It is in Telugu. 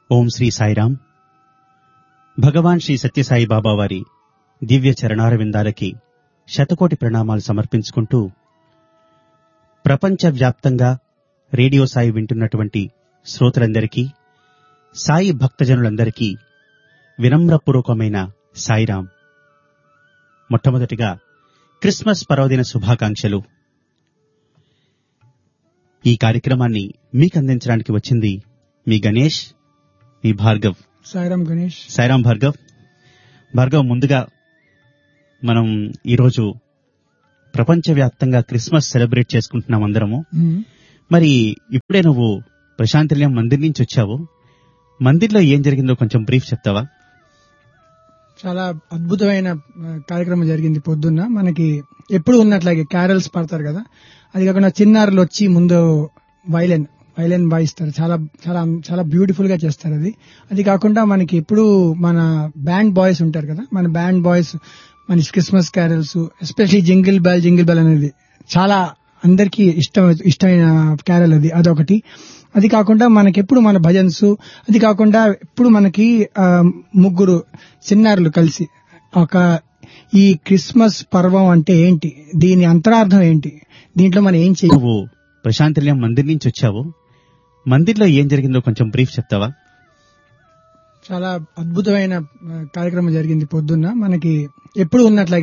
ఓం శ్రీ సాయిరాం భగవాన్ శ్రీ సత్యసాయి బాబా వారి దివ్య చరణారవిందాలకి శతకోటి ప్రణామాలు సమర్పించుకుంటూ ప్రపంచవ్యాప్తంగా రేడియో సాయి వింటున్నటువంటి శ్రోతలందరికీ సాయి భక్తజనులందరికీ వినమ్రపూర్వకమైన సాయిరాం మొట్టమొదటిగా క్రిస్మస్ పర్వదిన శుభాకాంక్షలు ఈ కార్యక్రమాన్ని మీకు అందించడానికి వచ్చింది మీ గణేష్ మీ భార్గవ్ సాయిరామ్ గణేష్ సాయిరాం భార్గవ్ భార్గవ్ ముందుగా మనం ఈరోజు ప్రపంచవ్యాప్తంగా క్రిస్మస్ సెలబ్రేట్ చేసుకుంటున్నాం అందరము మ్మ్. మరి ఇప్పుడే నువ్వు ప్రశాంతిల్యం మందిర్ నుంచి వచ్చావు మందిర్లో ఏం జరిగిందో కొంచెం బ్రీఫ్ చెప్తావా చాలా అద్భుతమైన ఆ, కార్యక్రమం జరిగింది పొద్దున్న మనకి ఎప్పుడు ఉన్నట్లాగే క్యారల్స్ పడతారు కదా అది కాకుండా చిన్నారులు వచ్చి ముందు వైలెన్ వైలెన్ వాయిస్తారు చాలా చాలా చాలా బ్యూటిఫుల్ గా చేస్తారు అది అది కాకుండా మనకి ఎప్పుడు మన బ్యాండ్ బాయ్స్ ఉంటారు కదా మన బ్యాండ్ బాయ్స్ మన Christmas carols especially jingle bell jingle bell అనేది చాలా అందరికీ ఇష్టం ఇష్టమైన క్యారల్ అది అదొకటి అది కాకుండా మనకి ఎప్పుడు మన భజన్స్ అది కాకుండా ఎప్పుడు మనకి ఆ, ముగ్గురు చిన్నారులు కలిసి ఒక ఈ క్రిస్మస్ పర్వం అంటే ఏంటి దీని అంతరార్థం ఏంటి దీంట్లో మనం ఏం చేయాలి నువ్వు ప్రశాంతిల్యం మందిర్ నుంచి వచ్చావు మందిర్లో ఏం జరిగిందో కొంచెం బ్రీఫ్ చెప్తావా చాలా అద్భుతమైన ఆ, కార్యక్రమం జరిగింది పొద్దున్న మనకి ఎప్పుడు ఉన్నట్లాగే